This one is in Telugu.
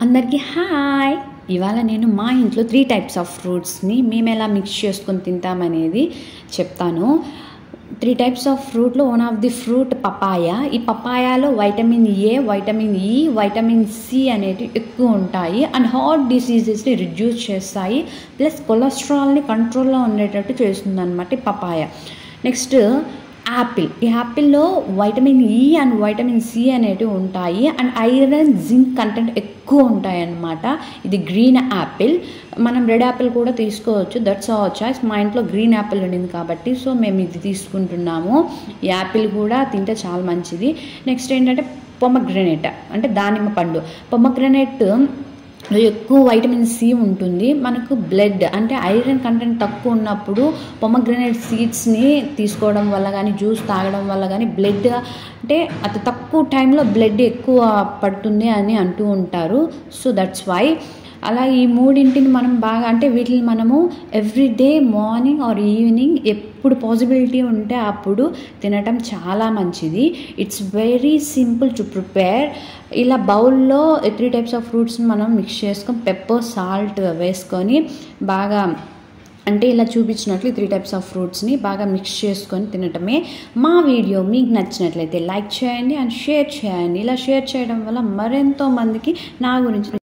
అందరికీ హాయ్ ఇవాళ నేను మా ఇంట్లో త్రీ టైప్స్ ఆఫ్ ఫ్రూట్స్ని మేము ఎలా మిక్స్ చేసుకొని తింటామనేది చెప్తాను త్రీ టైప్స్ ఆఫ్ ఫ్రూట్లో one of the fruit papaya ఈ పపాయాలో vitamin A vitamin E vitamin C అనేవి ఎక్కువ ఉంటాయి అండ్ హార్ట్ డిసీజెస్ని రిడ్యూస్ చేస్తాయి ప్లస్ కొలెస్ట్రాల్ని కంట్రోల్లో ఉండేటట్టు చేస్తుంది అనమాట ఈ పపాయ నెక్స్ట్ యాపిల్ ఈ యాపిల్లో vitamin E and vitamin C అనేటివి ఉంటాయి అండ్ ఐరన్ జింక్ కంటెంట్ ఎక్కువ ఉంటాయి అన్నమాట ఇది గ్రీన్ యాపిల్ మనం రెడ్ యాపిల్ కూడా తీసుకోవచ్చు దట్స్ అవర్ చాయిస్ మా ఇంట్లో గ్రీన్ యాపిల్ ఉండింది కాబట్టి సో మేము ఇది తీసుకుంటున్నాము ఈ యాపిల్ కూడా తింటే చాలా మంచిది నెక్స్ట్ ఏంటంటే పొమగ్రనేట్ అంటే దానిమ్మ పండు పొమగ్రనేట్ ఎక్కువ వైటమిన్ సి ఉంటుంది మనకు బ్లడ్ అంటే ఐరన్ కంటెంట్ తక్కువ ఉన్నప్పుడు పొమగ్రనేట్ సీడ్స్ని తీసుకోవడం వల్ల కానీ జ్యూస్ తాగడం వల్ల కానీ బ్లడ్ అంటే అతి తక్కువ టైంలో బ్లడ్ ఎక్కువ పడుతుంది అని అంటూ ఉంటారు సో దట్స్ వై అలా ఈ మూడింటిని మనం బాగా అంటే వీటిని మనము every day morning or evening ఎప్పుడు పాసిబిలిటీ ఉంటే అప్పుడు తినటం చాలా మంచిది it's very simple to prepare ఇలా బౌల్లో త్రీ టైప్స్ ఆఫ్ ఫ్రూట్స్ని మనం మిక్స్ చేసుకొని పెప్పర్ సాల్ట్ వేసుకొని బాగా అంటే ఇలా చూపించినట్లు త్రీ టైప్స్ ఆఫ్ ఫ్రూట్స్ని బాగా మిక్స్ చేసుకొని తినటమే మా వీడియో మీకు నచ్చినట్లయితే లైక్ చేయండి అండ్ షేర్ చేయండి ఇలా షేర్ చేయడం వల్ల మరెంతో మందికి నా గురించి